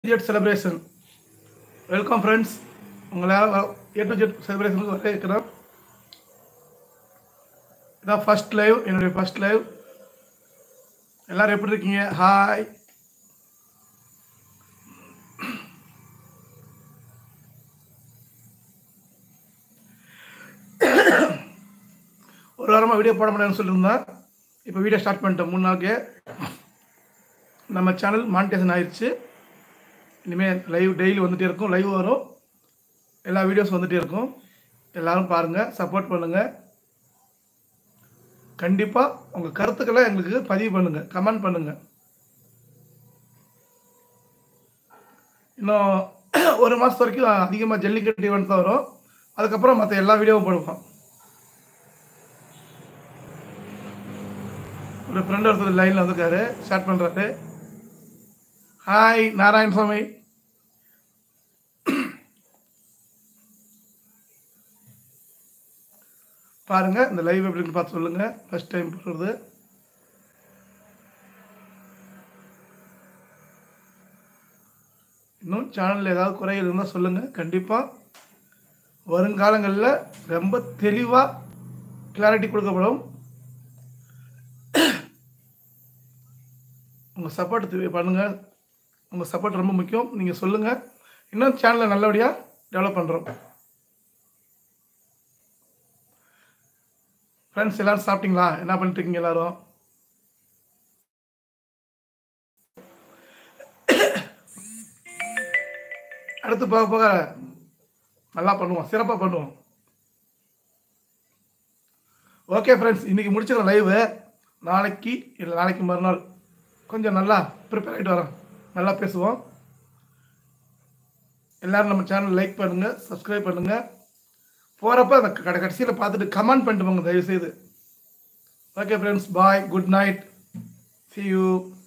jet celebration welcome friends உங்களை A to Z செலிப்ரேஷனுக்கு வர இருக்கிறோம் இதான் ஃபர்ஸ்ட் லைவ் என்னுடைய ஃபர்ஸ்ட் லைவ் எல்லாரும் எப்படி இருக்கீங்க ஹாய் ஒரு வாரமாக வீடியோ போட முடியாதுன்னு சொல்லியிருந்தேன் இப்போ வீடியோ ஸ்டார்ட் பண்ணிட்டேன் மூணு நாளுக்கு நம்ம சேனல் மானிட்டேஷன் ஆயிடுச்சு இனிமேல் லைவ் டெய்லி வந்துட்டே இருக்கும் லைவ் வரும் எல்லா வீடியோஸ் வந்துட்டே இருக்கும் எல்லாரும் பாருங்கள் சப்போர்ட் பண்ணுங்கள் கண்டிப்பாக உங்கள் கருத்துக்களை எங்களுக்கு பதிவு பண்ணுங்கள் கமெண்ட் பண்ணுங்கள் இன்னும் ஒரு மாதம் வரைக்கும் அதிகமாக ஜல்லிக்கட்டு ஈவெண்ட் தான் வரும் அதுக்கப்புறம் மற்ற எல்லா வீடியோவும் போடுவோம் ஒரு ஃப்ரெண்ட் ஒருத்தர் லைனில் வந்துருக்காரு ஸ்டார்ட் பண்ணுறாரு ஹாய் நாராயணசாமி பாருங்க இந்த லைவ் எப்படின்னு பார்த்து சொல்லுங்க ஃபர்ஸ்ட் டைம் போடுறது இன்னும் சேனலில் ஏதாவது குறைகள் இருந்தால் சொல்லுங்கள் கண்டிப்பாக வருங்காலங்களில் ரொம்ப தெளிவாக கிளாரிட்டி கொடுக்கப்படும் உங்கள் சப்போர்ட் பண்ணுங்கள் உங்கள் சப்போர்ட் ரொம்ப முக்கியம் நீங்கள் சொல்லுங்கள் இன்னும் சேனலை நல்லபடியாக டெவலப் பண்ணுறோம் ஃப்ரெண்ட்ஸ் எல்லாரும் சாப்பிட்டீங்களா என்ன பண்ணிட்டு இருக்கீங்க எல்லாரும் அடுத்து போக போக நல்லா பண்ணுவோம் சிறப்பாக பண்ணுவோம் ஓகே ஃப்ரெண்ட்ஸ் இன்னைக்கு முடிச்சிடும் லைவு நாளைக்கு இல்லை நாளைக்கு மறுநாள் கொஞ்சம் நல்லா ப்ரிப்பேர் ஆகிட்டு வரோம் நல்லா பேசுவோம் எல்லாரும் நம்ம சேனல் லைக் பண்ணுங்கள் சப்ஸ்கிரைப் பண்ணுங்கள் போகிறப்ப அந்த கடை கடைசியில் பார்த்துட்டு கமெண்ட் பண்ணிட்டு போங்க தயவுசெய்து okay friends bye good night see you